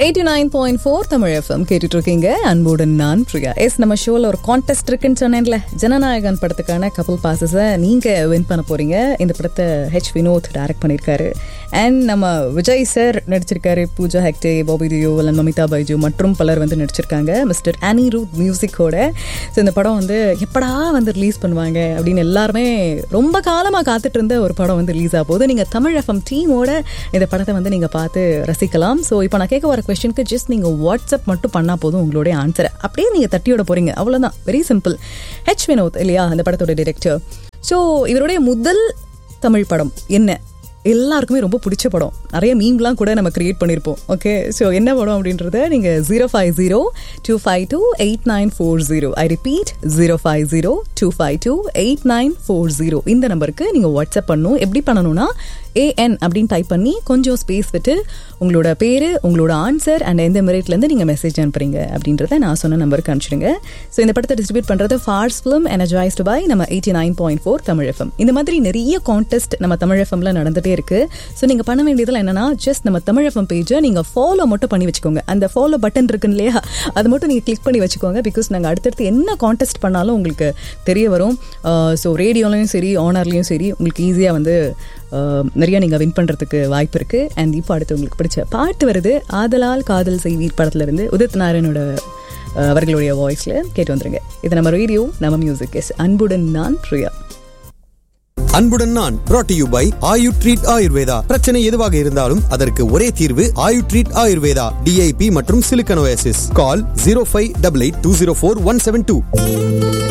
eighty nine point four Tamil FM கேட்டுட்டு இருக்கீங்க அன்புடன் நான் பிரியா எஸ் நம்ம ஷோவில் ஒரு கான்டெஸ்ட் இருக்குன்னு சொன்னேன்ல ஜனநாயகன் படத்துக்கான கப்பல் பாசஸை நீங்கள் வின் பண்ண போறீங்க இந்த படத்தை ஹெச் வினோத் டைரக்ட் பண்ணியிருக்காரு அண்ட் நம்ம விஜய் சார் நடிச்சிருக்காரு பூஜா ஹெக்டே பாபி தியோவல் மமிதா பைஜு மற்றும் பலர் வந்து நடிச்சிருக்காங்க மிஸ்டர் அனி ரூத் மியூசிக்கோட ஸோ இந்த படம் வந்து எப்படா வந்து ரிலீஸ் பண்ணுவாங்க அப்படின்னு எல்லாருமே ரொம்ப காலமாக காத்துட்டு இருந்த ஒரு படம் வந்து ரிலீஸ் ஆக போகுது நீங்கள் தமிழ் எஃப்எம் டீமோட இந்த படத்தை வந்து நீங்கள் பார்த்து ரசிக்கலாம் ஸோ இப்போ நான் கேட்க வர கொஸ்டினுக்கு ஜஸ்ட் நீங்கள் வாட்ஸ்அப் மட்டும் பண்ணால் போதும் உங்களுடைய ஆன்சரை அப்படியே நீங்கள் தட்டி விட போகிறீங்க அவ்வளோதான் வெரி சிம்பிள் ஹெச் வினோத் இல்லையா அந்த படத்தோட டிரெக்டர் ஸோ இவருடைய முதல் தமிழ் படம் என்ன எல்லாருக்குமே ரொம்ப பிடிச்ச படம் நிறைய மீம்லாம் கூட நம்ம கிரியேட் பண்ணியிருப்போம் ஓகே ஸோ என்ன படம் அப்படின்றத நீங்கள் zero five zero two five two eight nine four zero I repeat zero five zero two five two eight nine four zero இந்த நம்பருக்கு நீங்கள் வாட்ஸ்அப் பண்ணணும் எப்படி பண்ணணும்னா ஏஎன் அப்படின்னு டைப் பண்ணி கொஞ்சம் ஸ்பேஸ் விட்டு உங்களோட பேர் உங்களோட ஆன்சர் அண்ட் எந்த மெரிட்லேருந்து நீங்கள் மெசேஜ் அனுப்புறீங்க அப்படின்றத நான் சொன்ன நம்பருக்கு அனுப்பிச்சிடுங்க ஸோ இந்த படத்தை டிஸ்ட்ரிபியூட் பண்ணுறது ஃபார்ஸ் ஃபிலிம் எனர்ஜைஸ்டு பை நம்ம eighty nine point four Tamil FM இந்த மாதிரி நிறைய கான்டெஸ்ட் நம்ம தமிழ் எஃப்எம்ல நடந்துகிட்டே இருக்கு ஸோ நீங்கள் பண்ண வேண்டியதில் என்னன்னா ஜஸ்ட் நம்ம தமிழ் எஃப்எம் பேஜை நீங்கள் ஃபாலோ மட்டும் பண்ணி வச்சுக்கோங்க அந்த ஃபாலோ பட்டன் இருக்குன்னு இல்லையா அது மட்டும் நீங்கள் கிளிக் பண்ணி வச்சுக்கோங்க பிகாஸ் நாங்கள் அடுத்தடுத்து என்ன கான்டெஸ்ட் பண்ணாலும் உங்களுக்கு தெரிய வரும் ஸோ ரேடியோலையும் சரி ஆனர்லையும் சரி உங்களுக்கு ஈஸியாக வந்து நிறைய நீங்கள் வின் பண்ணுறதுக்கு வாய்ப்பு இருக்குது அண்ட் இப்போ அடுத்து உங்களுக்கு பிடிச்ச பாட்டு வருது ஆதலால் காதல் செய்வீர் படத்துலேருந்து உதித் நாராயணோட அவர்களுடைய வாய்ஸில் கேட்டு வந்துருங்க இது நம்ம ரேடியோ நம்ம மியூசிக் எஸ் அன்புடன் நான் பிரியா அன்புடன் நான் brought to you by Ayu treat Ayurveda பிரச்சனை எதுவாக இருந்தாலும் அதற்கு ஒரே தீர்வு ஆயு ட்ரீட் ஆயுர்வேதா டிஐபி மற்றும் சிலிக்கனோசிஸ் call zero five double eight two zero four one seven two